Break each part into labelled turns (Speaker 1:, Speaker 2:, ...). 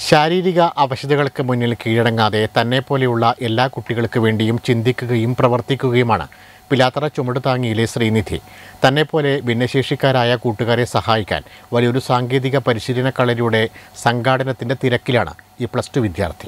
Speaker 1: ശാരീരിക അവശതകൾക്ക് മുന്നിൽ കീഴടങ്ങാതെ തന്നെ പോലെയുള്ള എല്ലാ കുട്ടികൾക്ക് വേണ്ടിയും ചിന്തിക്കുകയും പ്രവർത്തിക്കുകയുമാണ് പിലാത്തറ ചുമടുതാങ്ങിയിലെ ശ്രീനിധി തന്നെപ്പോലെ ഭിന്നശേഷിക്കാരായ കൂട്ടുകാരെ സഹായിക്കാൻ വലിയൊരു സാങ്കേതിക പരിശീലന കളരിയുടെ സംഘാടനത്തിൻ്റെ തിരക്കിലാണ് ഈ പ്ലസ് ടു വിദ്യാർത്ഥി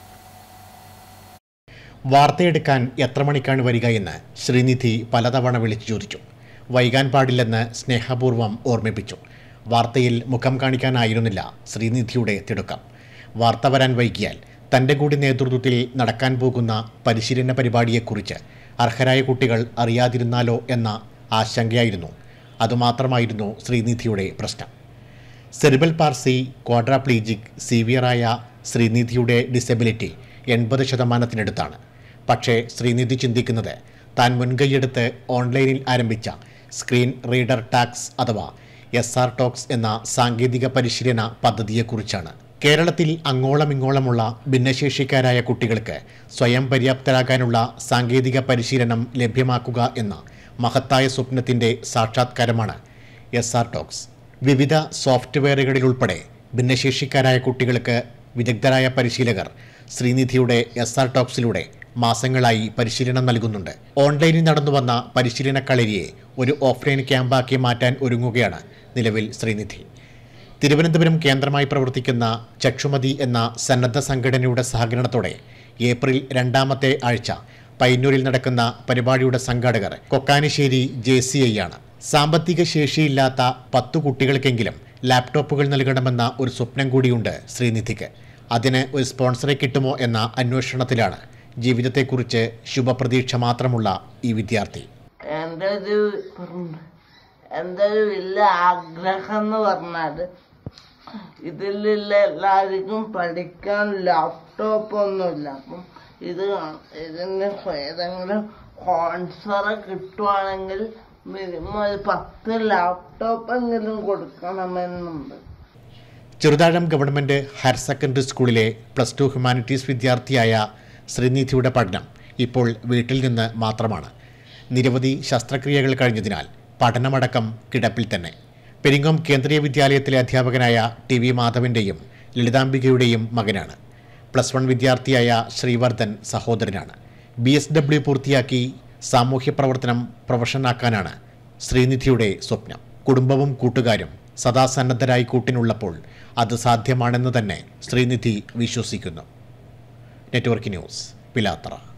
Speaker 1: വാർത്തയെടുക്കാൻ എത്ര മണിക്കാണ് വരിക എന്ന് ശ്രീനിധി പലതവണ വിളിച്ചു ചോദിച്ചു വൈകാൻ പാടില്ലെന്ന് സ്നേഹപൂർവ്വം ഓർമ്മിപ്പിച്ചു വാർത്തയിൽ മുഖം കാണിക്കാനായിരുന്നില്ല ശ്രീനിധിയുടെ തിടുക്കം വാർത്ത വരാൻ വൈകിയാൽ തൻ്റെ കൂടി നേതൃത്വത്തിൽ നടക്കാൻ പോകുന്ന പരിശീലന പരിപാടിയെക്കുറിച്ച് അർഹരായ കുട്ടികൾ അറിയാതിരുന്നാലോ എന്ന ആശങ്കയായിരുന്നു അതുമാത്രമായിരുന്നു ശ്രീനിധിയുടെ പ്രശ്നം സെറിബൽ പാർസി ക്വാഡ്രാപ്ലീജിക് സീവിയറായ ശ്രീനിധിയുടെ ഡിസബിലിറ്റി എൺപത് ശതമാനത്തിനടുത്താണ് പക്ഷേ ശ്രീനിധി ചിന്തിക്കുന്നത് താൻ മുൻകൈയെടുത്ത് ഓൺലൈനിൽ ആരംഭിച്ച സ്ക്രീൻ റീഡർ ടാക്സ് അഥവാ എസ് ആർ ടോക്സ് എന്ന സാങ്കേതിക പരിശീലന പദ്ധതിയെക്കുറിച്ചാണ് കേരളത്തിൽ അങ്ങോളം ഇങ്ങോളമുള്ള ഭിന്നശേഷിക്കാരായ കുട്ടികൾക്ക് സ്വയം പര്യാപ്തരാകാനുള്ള സാങ്കേതിക പരിശീലനം ലഭ്യമാക്കുക എന്ന മഹത്തായ സ്വപ്നത്തിൻ്റെ സാക്ഷാത്കാരമാണ് എസ് ആർ ടോക്സ് വിവിധ സോഫ്റ്റ്വെയറുകളിലുൾപ്പെടെ ഭിന്നശേഷിക്കാരായ കുട്ടികൾക്ക് വിദഗ്ധരായ പരിശീലകർ ശ്രീനിധിയുടെ എസ് ആർ ടോക്സിലൂടെ മാസങ്ങളായി പരിശീലനം നൽകുന്നുണ്ട് ഓൺലൈനിൽ നടന്നുവന്ന പരിശീലന കളരിയെ ഒരു ഓഫ്ലൈൻ ക്യാമ്പാക്കി മാറ്റാൻ ഒരുങ്ങുകയാണ് നിലവിൽ ശ്രീനിധി തിരുവനന്തപുരം കേന്ദ്രമായി പ്രവർത്തിക്കുന്ന ചക്ഷുമതി എന്ന സന്നദ്ധ സംഘടനയുടെ സഹകരണത്തോടെ ഏപ്രിൽ രണ്ടാമത്തെ ആഴ്ച പയ്യന്നൂരിൽ നടക്കുന്ന പരിപാടിയുടെ സംഘാടകർ കൊക്കാനിശ്ശേരി ജെ സി ഐ ആണ് സാമ്പത്തിക ശേഷിയില്ലാത്ത പത്തു കുട്ടികൾക്കെങ്കിലും ലാപ്ടോപ്പുകൾ നൽകണമെന്ന ഒരു സ്വപ്നം കൂടിയുണ്ട് ശ്രീനിധിക്ക് അതിന് ഒരു സ്പോൺസറെ കിട്ടുമോ എന്ന അന്വേഷണത്തിലാണ് ജീവിതത്തെക്കുറിച്ച് ശുഭപ്രതീക്ഷ മാത്രമുള്ള ഈ വിദ്യാർത്ഥി
Speaker 2: എൻ്റെ ഒരു എൻ്റെ ഒരു വലിയ ആഗ്രഹം എന്ന് പറഞ്ഞാൽ ഇതിലുള്ള എല്ലാവർക്കും പഠിക്കാൻ ലാപ്ടോപ്പ് ഒന്നുമില്ല അപ്പം ഇത് ഇതിന് ഏതെങ്കിലും സ്പോൺസറെ കിട്ടുവാണെങ്കിൽ മിനിമം ഒരു പത്ത് ലാപ്ടോപ്പ് എങ്കിലും കൊടുക്കണമെന്നുണ്ട്
Speaker 1: ചെറുതാഴം ഗവൺമെൻറ് ഹയർ സെക്കൻഡറി സ്കൂളിലെ പ്ലസ് ടു ഹ്യൂമാനിറ്റീസ് വിദ്യാർത്ഥിയായ ശ്രീനിധിയുടെ പഠനം ഇപ്പോൾ വീട്ടിൽ നിന്ന് മാത്രമാണ് നിരവധി ശസ്ത്രക്രിയകൾ കഴിഞ്ഞതിനാൽ പഠനമടക്കം കിടപ്പിൽ തന്നെ പെരിങ്ങോം കേന്ദ്രീയ വിദ്യാലയത്തിലെ അധ്യാപകനായ ടി വി മാധവൻ്റെയും ലളിതാംബികയുടെയും മകനാണ് പ്ലസ് വൺ വിദ്യാർത്ഥിയായ ശ്രീവർദ്ധൻ സഹോദരനാണ് ബി എസ് ഡബ്ല്യു പൂർത്തിയാക്കി സാമൂഹ്യ പ്രവർത്തനം പ്രൊഫഷനാക്കാനാണ് ശ്രീനിധിയുടെ സ്വപ്നം കുടുംബവും കൂട്ടുകാരും സദാ സന്നദ്ധരായി കൂട്ടിനുള്ളപ്പോൾ അത് സാധ്യമാണെന്ന് തന്നെ ശ്രീനിധി വിശ്വസിക്കുന്നു നെറ്റ്വർക്ക് ന്യൂസ് പിലാത്തറ